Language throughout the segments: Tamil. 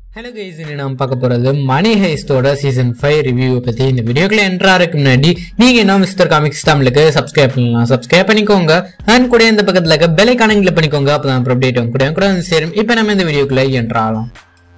ஹலோ கைஸ் இனி நாம் பார்க்க போறது மணி ஹைஸ்டோட சீசன் ஃபைவ் ரிவ்யூ பத்தி இந்த வீடியோக்குள்ள என்ட்ரா இருக்கு முன்னாடி நீங்க என்ன மிஸ்டர் காமிக்ஸ் தமிழுக்கு சப்ஸ்கிரைப் பண்ணலாம் சப்ஸ்கிரைப் பண்ணிக்கோங்க அண்ட் கூட இந்த பக்கத்துல இருக்க பெல் ஐக்கான கிளிக் பண்ணிக்கோங்க அப்பதான் அப்புறம் அப்டேட் கூட கூட வந்து சேரும் இப்போ நம்ம இந்த வீடியோக்குள்ள என்ட்ராகலாம்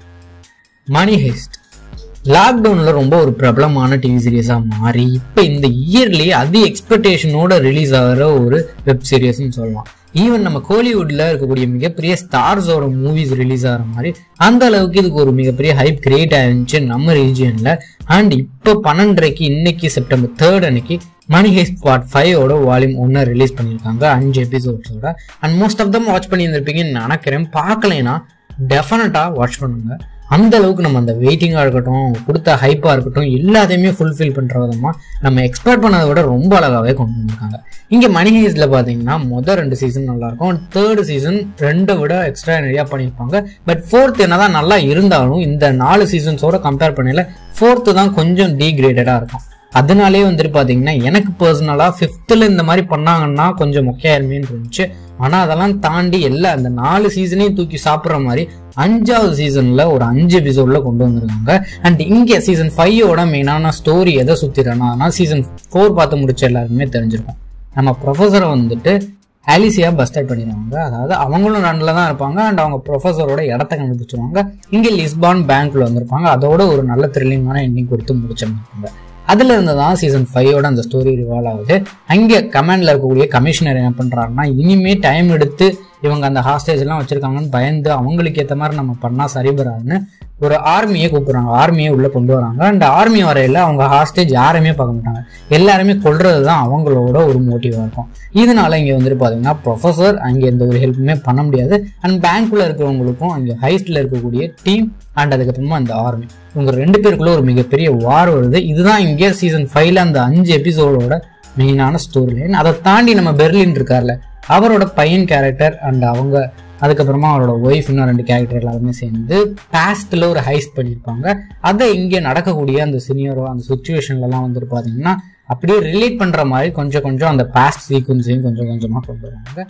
மணி ஹைஸ்ட் லாக்டவுன்ல ரொம்ப ஒரு பிரபலமான டிவி சீரியஸா மாறி இப்போ இந்த இயர்லி அதி எக்ஸ்பெக்டேஷனோட ரிலீஸ் ஆகிற ஒரு வெப் சீரியஸ்னு சொல்லலாம் ஈவன் நம்ம கோலிவுட்ல இருக்கக்கூடிய மிகப்பெரிய ஸ்டார்ஸோட மூவிஸ் ரிலீஸ் ஆகிற மாதிரி அந்த அளவுக்கு இதுக்கு ஒரு மிகப்பெரிய ஹைப் கிரியேட் ஆயிருந்துச்சு நம்ம ரீஜியன்ல அண்ட் இப்போ பன்னெண்டரைக்கு இன்னைக்கு செப்டம்பர் தேர்ட் அன்னைக்கு மணி ஹேஸ் பார்ட் ஃபைவோட வால்யூம் ஒன்னை ரிலீஸ் பண்ணியிருக்காங்க அஞ்சு எபிசோட்ஸோட and most of them watch பண்ணியிருந்திருப்பீங்கன்னு நினைக்கிறேன் பார்க்கலைன்னா டெஃபினட்டா வாட்ச் பண்ணுங்க அந்த அளவுக்கு நம்ம அந்த வெயிட்டிங்காக இருக்கட்டும் கொடுத்த ஹைப்பாக இருக்கட்டும் எல்லாத்தையுமே ஃபுல்ஃபில் பண்ணுற விதமாக நம்ம எக்ஸ்பெக்ட் பண்ணதை விட ரொம்ப அழகாகவே கொண்டு வந்திருக்காங்க இங்கே மணி ஹேஸில் பார்த்தீங்கன்னா மொதல் ரெண்டு சீசன் நல்லாயிருக்கும் தேர்டு சீசன் ரெண்டை விட எக்ஸ்ட்ரா நிறையா பண்ணியிருப்பாங்க பட் ஃபோர்த் என்னதான் நல்லா இருந்தாலும் இந்த நாலு சீசன்ஸோட கம்பேர் பண்ணல ஃபோர்த்து தான் கொஞ்சம் டீக்ரேடடாக இருக்கும் அதனாலே வந்துட்டு பார்த்தீங்கன்னா எனக்கு பர்சனலாக ஃபிஃப்த்தில் இந்த மாதிரி பண்ணாங்கன்னா கொஞ்சம் மொக்கையாயிருமேன்னு இருந்துச்சு ஆனால் அதெல்லாம் தாண்டி எல்லா அந்த நாலு சீசனையும் தூக்கி சாப்பிட்ற மாதிரி அஞ்சாவது சீசன்ல ஒரு அஞ்சு எபிசோட்ல கொண்டு வந்திருக்காங்க அண்ட் இங்கே சீசன் ஃபைவோட மெயினான ஸ்டோரி எதை சுத்திரனா சீசன் ஃபோர் பார்த்து முடிச்ச எல்லாருக்குமே தெரிஞ்சிருக்கும் நம்ம ப்ரொஃபஸரை வந்துட்டு ஆலிசியா பஸ்டர்ட் பண்ணிடுவாங்க அதாவது அவங்களும் ரன்ல தான் இருப்பாங்க அண்ட் அவங்க ப்ரொஃபஸரோட இடத்த கண்டுபிடிச்சிருவாங்க இங்கே லிஸ்பான் பேங்க்ல வந்திருப்பாங்க அதோட ஒரு நல்ல த்ரில்லிங்கான எண்டிங் கொடுத்து முடிச்சிருந்தாங்க அதுல இருந்து தான் சீசன் ஃபைவோட அந்த ஸ்டோரி ரிவால்வ் ஆகுது அங்கே கமாண்ட்ல இருக்கக்கூடிய கமிஷனர் என்ன பண்றாருன்னா இனிமே டைம் எடுத்து இவங்க அந்த ஹாஸ்டேஜ் எல்லாம் வச்சிருக்காங்கன்னு பயந்து அவங்களுக்கு ஏற்ற மாதிரி நம்ம பண்ணா சரிபராதுன்னு ஒரு ஆர்மியை கூப்பிடுறாங்க ஆர்மியை உள்ள கொண்டு வராங்க அந்த ஆர்மி வரையில அவங்க ஹாஸ்டேஜ் யாருமே பார்க்க மாட்டாங்க எல்லாருமே கொள்றது தான் அவங்களோட ஒரு மோட்டிவா இருக்கும் இதனால இங்க வந்துட்டு பாத்தீங்கன்னா ப்ரொஃபஸர் அங்க எந்த ஒரு ஹெல்ப்புமே பண்ண முடியாது அண்ட் பேங்க்ல இருக்கிறவங்களுக்கும் அங்க ஹைஸ்ட்ல இருக்கக்கூடிய டீம் அண்ட் அதுக்கப்புறமா அந்த ஆர்மி இவங்க ரெண்டு பேருக்குள்ள ஒரு மிகப்பெரிய வார் வருது இதுதான் இங்கே சீசன் ஃபைவ்ல அந்த அஞ்சு எபிசோடோட மெயினான ஸ்டோரி லைன் அதை தாண்டி நம்ம பெர்லின் இருக்கார்ல அவரோட பையன் கேரக்டர் அண்ட் அவங்க அதுக்கப்புறமா அவரோட ஒய்ஃப் இன்னும் ரெண்டு கேரக்டர் எல்லாருமே சேர்ந்து பாஸ்ட்ல ஒரு ஹைஸ்ட் பண்ணியிருப்பாங்க அதை இங்கே நடக்கக்கூடிய அந்த சினியரோ அந்த சுச்சுவேஷன்லலாம் வந்துட்டு பார்த்தீங்கன்னா அப்படியே ரிலேட் பண்ற மாதிரி கொஞ்சம் கொஞ்சம் அந்த பாஸ்ட் சீக்வன்ஸையும் கொஞ்சம் கொஞ்சமாக கொண்டு வருவாங்க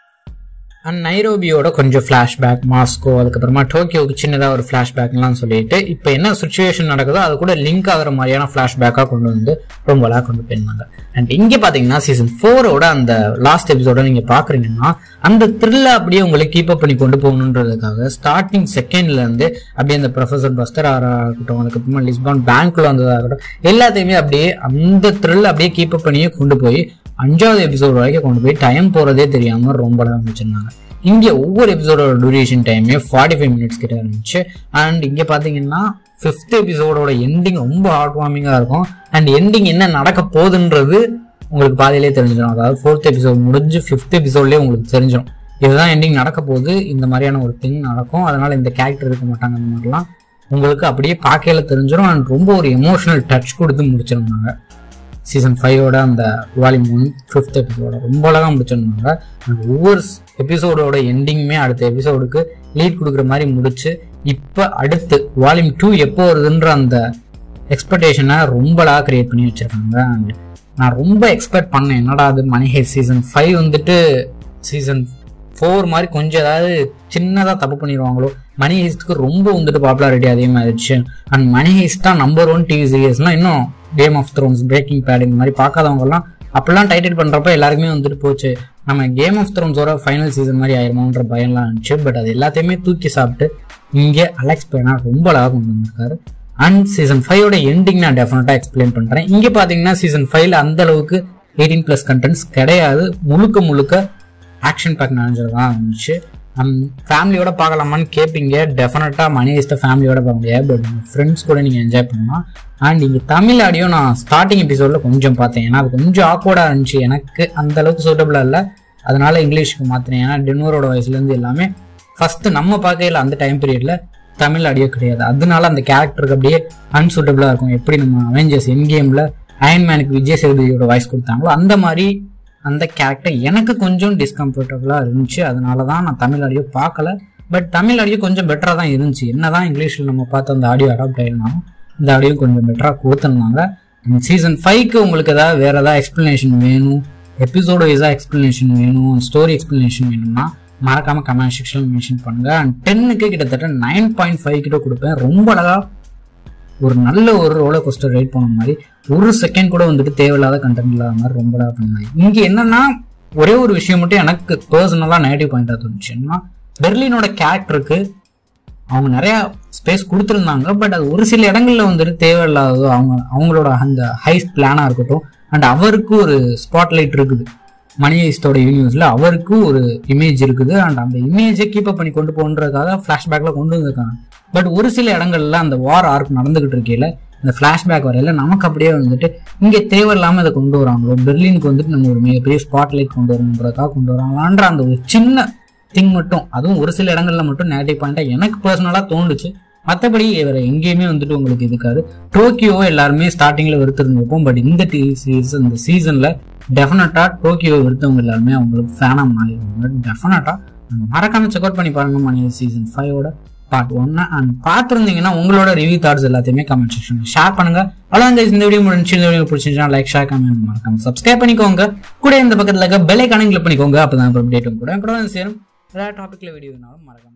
அண்ட் நைரோபியோட கொஞ்சம் ஃப்ளாஷ்பேக் மாஸ்கோ அதுக்கப்புறமா டோக்கியோவுக்கு சின்னதாக ஒரு ஃப்ளாஷ்பேக்லாம் சொல்லிட்டு இப்போ என்ன சுச்சுவேஷன் நடக்குதோ அது கூட லிங்க் ஆகிற மாதிரியான ஃப்ளாஷ்பேக்காக கொண்டு வந்து ரொம்ப அழகாக கொண்டு போயிருந்தாங்க அண்ட் இங்கே பார்த்தீங்கன்னா சீசன் ஃபோரோட அந்த லாஸ்ட் எபிசோட நீங்கள் பார்க்குறீங்கன்னா அந்த த்ரில்லை அப்படியே உங்களை கீப் அப் பண்ணி கொண்டு போகணுன்றதுக்காக ஸ்டார்டிங் செகண்ட்ல இருந்து அப்படியே அந்த ப்ரொஃபசர் பஸ்டர் ஆகட்டும் அதுக்கப்புறமா லிஸ்பான் பேங்க்ல வந்ததாகட்டும் எல்லாத்தையுமே அப்படியே அந்த த்ரில் அப்படியே கீப் அப் பண்ணியே கொண்டு போய் அஞ்சாவது எபிசோட் வரைக்கும் கொண்டு போய் டைம் போறதே தெரியாம ரொம்ப நேரம் வச்சிருந்தாங்க இங்க ஒவ்வொரு எபிசோடோட டியூரேஷன் டைமே ஃபார்ட்டி ஃபைவ் மினிட்ஸ் கிட்ட இருந்துச்சு அண்ட் இங்க பாத்தீங்கன்னா ஃபிஃப்த் எபிசோடோட எண்டிங் ரொம்ப ஹார்ட் வார்மிங்கா இருக்கும் அண்ட் எண்டிங் என்ன நடக்க போகுதுன்றது உங்களுக்கு பாதியிலே தெரிஞ்சிடும் அதாவது ஃபோர்த் எபிசோட் முடிஞ்சு ஃபிஃப்த் எபிசோட்லேயே உங்களுக்கு தெரிஞ்சிடும் இதுதான் எண்டிங் நடக்க போகுது இந்த மாதிரியான ஒரு திங் நடக்கும் அதனால இந்த கேரக்டர் இருக்க மாட்டாங்க அந்த மாதிரிலாம் உங்களுக்கு அப்படியே பார்க்கையில தெரிஞ்சிடும் அண்ட் ரொம்ப ஒரு எமோஷனல் டச் கொடுத்து முடிச்சிருந்தாங்க சீசன் ஃபைவோட அந்த வால்யூம் ஒன் ஃபிஃப்த் எபிசோட ரொம்ப அழகாக முடிச்சிருந்தாங்க அண்ட் ஒவ்வொரு எபிசோடோட எண்டிங்குமே அடுத்த எபிசோடுக்கு லீட் கொடுக்குற மாதிரி முடிச்சு இப்போ அடுத்து வால்யூம் டூ எப்போ வருதுன்ற அந்த எக்ஸ்பெக்டேஷனை ரொம்ப அழகாக கிரியேட் பண்ணி வச்சிருக்காங்க அண்ட் நான் ரொம்ப எக்ஸ்பெக்ட் பண்ணேன் என்னடா அது மணி ஹேஸ் சீசன் ஃபைவ் வந்துட்டு சீசன் ஃபோர் மாதிரி கொஞ்சம் ஏதாவது சின்னதாக தப்பு பண்ணிடுவாங்களோ மணி ஹேஸ்ட்டுக்கு ரொம்ப வந்துட்டு பாப்புலாரிட்டி அதிகமாகிடுச்சு அண்ட் மணி ஹேஸ்ட் தான் நம்பர் ஒன் டிவி சீரியஸ்னா இன்னும் game of thrones breaking bad இந்த மாதிரி பார்க்காதவங்கலாம் அப்பெல்லாம் டைட்டில் பண்ணுறப்ப எல்லாருக்குமே வந்துட்டு போச்சு நம்ம கேம் ஆஃப் த்ரோன்ஸோட ஃபைனல் சீசன் மாதிரி ஆயிருமோன்ற பயம்லாம் இருந்துச்சு பட் அது எல்லாத்தையுமே தூக்கி சாப்பிட்டு இங்கே அலெக்ஸ் பேனா ரொம்ப அழகாக கொண்டு வந்திருக்காரு அண்ட் சீசன் ஃபைவோட எண்டிங் நான் டெஃபினட்டாக எக்ஸ்பிளைன் பண்ணுறேன் இங்கே பார்த்தீங்கன்னா சீசன் ஃபைவ்ல அந்த அளவுக்கு எயிட்டீன் ப்ளஸ் கண்டென்ட்ஸ் கிடையாது முழுக்க முழுக்க ஆக்ஷன் பேக் நினைஞ்சது தான் இருந்துச்சு ஃபேமிலியோட பார்க்கலாமான்னு கேட்பீங்க டெஃபினட்டாக மணி இஸ்ட ஃபேமிலியோட பார்க்க முடியாது பட் ஃப்ரெண்ட்ஸ் கூட நீங்கள் என்ஜாய் பண்ணலாம் அண்ட் இங்கே தமிழ் ஆடியோ நான் ஸ்டார்டிங் எபிசோடில் கொஞ்சம் பார்த்தேன் ஏன்னா அது கொஞ்சம் ஆக்வர்டாக இருந்துச்சு எனக்கு அந்த அளவுக்கு சூட்டபிளாக இல்லை அதனால இங்கிலீஷ்க்கு மாற்றினேன் ஏன்னா டின்னரோட வயசுலேருந்து எல்லாமே ஃபஸ்ட்டு நம்ம பார்க்கையில் அந்த டைம் பீரியடில் தமிழ் ஆடியோ கிடையாது அதனால அந்த கேரக்டருக்கு அப்படியே அன்சூட்டபிளாக இருக்கும் எப்படி நம்ம அவெஞ்சர்ஸ் என் கேமில் அயன்மேனுக்கு விஜய் சேதுபதியோட வாய்ஸ் கொடுத்தாங்களோ அந்த மாதிரி அந்த கேரக்டர் எனக்கு கொஞ்சம் டிஸ்கம்ஃபர்டபுளாக இருந்துச்சு அதனால தான் நான் தமிழ் ஆடியோ பார்க்கல பட் தமிழ் ஆடியோ கொஞ்சம் பெட்டராக தான் இருந்துச்சு என்னதான் இங்கிலீஷில் நம்ம பார்த்து அந்த ஆடியோ அடாப்ட் ஆயிருந்தாலும் இந்த ஆடியோ கொஞ்சம் பெட்டராக கொடுத்துருந்தாங்க சீசன் ஃபைவ்க்கு உங்களுக்கு ஏதாவது வேறு ஏதாவது எக்ஸ்ப்ளனேஷன் வேணும் எபிசோடு வைஸாக எக்ஸ்ப்ளனேஷன் வேணும் ஸ்டோரி எக்ஸ்ப்ளனேஷன் வேணும்னா மறக்காம கமெண்ட் செக்ஷன்ல மென்ஷன் பண்ணுங்க அண்ட் டென்னுக்கு கிட்டத்தட்ட நைன் பாயிண்ட் ஃபைவ் கிட்ட கொடுப்பேன் ரொம்ப அழகா ஒரு நல்ல ஒரு ரோலர் கோஸ்டர் ரைட் பண்ண மாதிரி ஒரு செகண்ட் கூட வந்துட்டு தேவையில்லாத கண்டென்ட் இல்லாத மாதிரி ரொம்ப அழகா பண்ணாங்க இங்க என்னன்னா ஒரே ஒரு விஷயம் மட்டும் எனக்கு பர்சனலா நெகட்டிவ் பாயிண்டா தோணுச்சு என்னன்னா பெர்லினோட கேரக்டருக்கு அவங்க நிறைய ஸ்பேஸ் கொடுத்துருந்தாங்க பட் அது ஒரு சில இடங்கள்ல வந்துட்டு தேவையில்லாததோ அவங்க அவங்களோட அந்த ஹைஸ் பிளானா இருக்கட்டும் அண்ட் அவருக்கு ஒரு ஸ்பாட்லைட் இருக்குது மணி ஐஸ்டோட யூனிவர்ஸ்ல அவருக்கு ஒரு இமேஜ் இருக்குது அண்ட் அந்த இமேஜை கீப் அப் பண்ணி கொண்டு போன்றதுக்காக ஃபிளாஷ்பேக்ல கொண்டு வந்திருக்காங்க பட் ஒரு சில இடங்கள்ல அந்த வார் ஆர்க் நடந்துகிட்டு இருக்கையில இந்த ஃபிளாஷ்பேக் வரையில நமக்கு அப்படியே வந்துட்டு இங்க தேவையில்லாம இதை கொண்டு வராங்களோ பெர்லினுக்கு வந்துட்டு நம்ம ஒரு மிகப்பெரிய ஸ்பாட்லைட் கொண்டு வரணுன்றதுக்காக கொண்டு வராங்களான்ற அந்த ஒரு சின்ன திங் மட்டும் அதுவும் ஒரு சில இடங்கள்ல மட்டும் நெகட்டிவ் பாயிண்டா எனக்கு பர்சனலா தோணுச்சு மற்றபடி வேற எங்கேயுமே வந்துட்டு உங்களுக்கு இருக்காது டோக்கியோ எல்லாருமே ஸ்டார்டிங்ல வெறுத்திருந்திருப்போம் பட் இந்த சீசன் இந்த சீசன்ல டெஃபினட்டா டோக்கியோ வெறுத்தவங்க எல்லாருமே அவங்களுக்கு ஃபேனா மாறிடுவாங்க டெஃபினட்டா மறக்காம செக் அவுட் பண்ணி பாருங்க மணி சீசன் ஃபைவோட பார்ட் ஒன்னு அண்ட் பார்த்துருந்தீங்கன்னா உங்களோட ரிவ்யூ தாட்ஸ் எல்லாத்தையுமே கமெண்ட் செக்ஷன்ல ஷேர் பண்ணுங்க அவ்வளோ இந்த வீடியோ முடிஞ்சு இந்த வீடியோ பிடிச்சிருந்தா லைக் ஷேர் கமெண்ட் மறக்காம சப்ஸ்கிரைப் பண்ணிக்கோங்க கூட இந்த பக்கத்துல இருக்க பெல்லை கணக்கில் பண்ணிக்கோங்க அப்பதான் அப்டேட்டும் கூட கூட வந்து சேரும் வேற டாபிக்ல வீடியோ வேணாலும் மறக்காம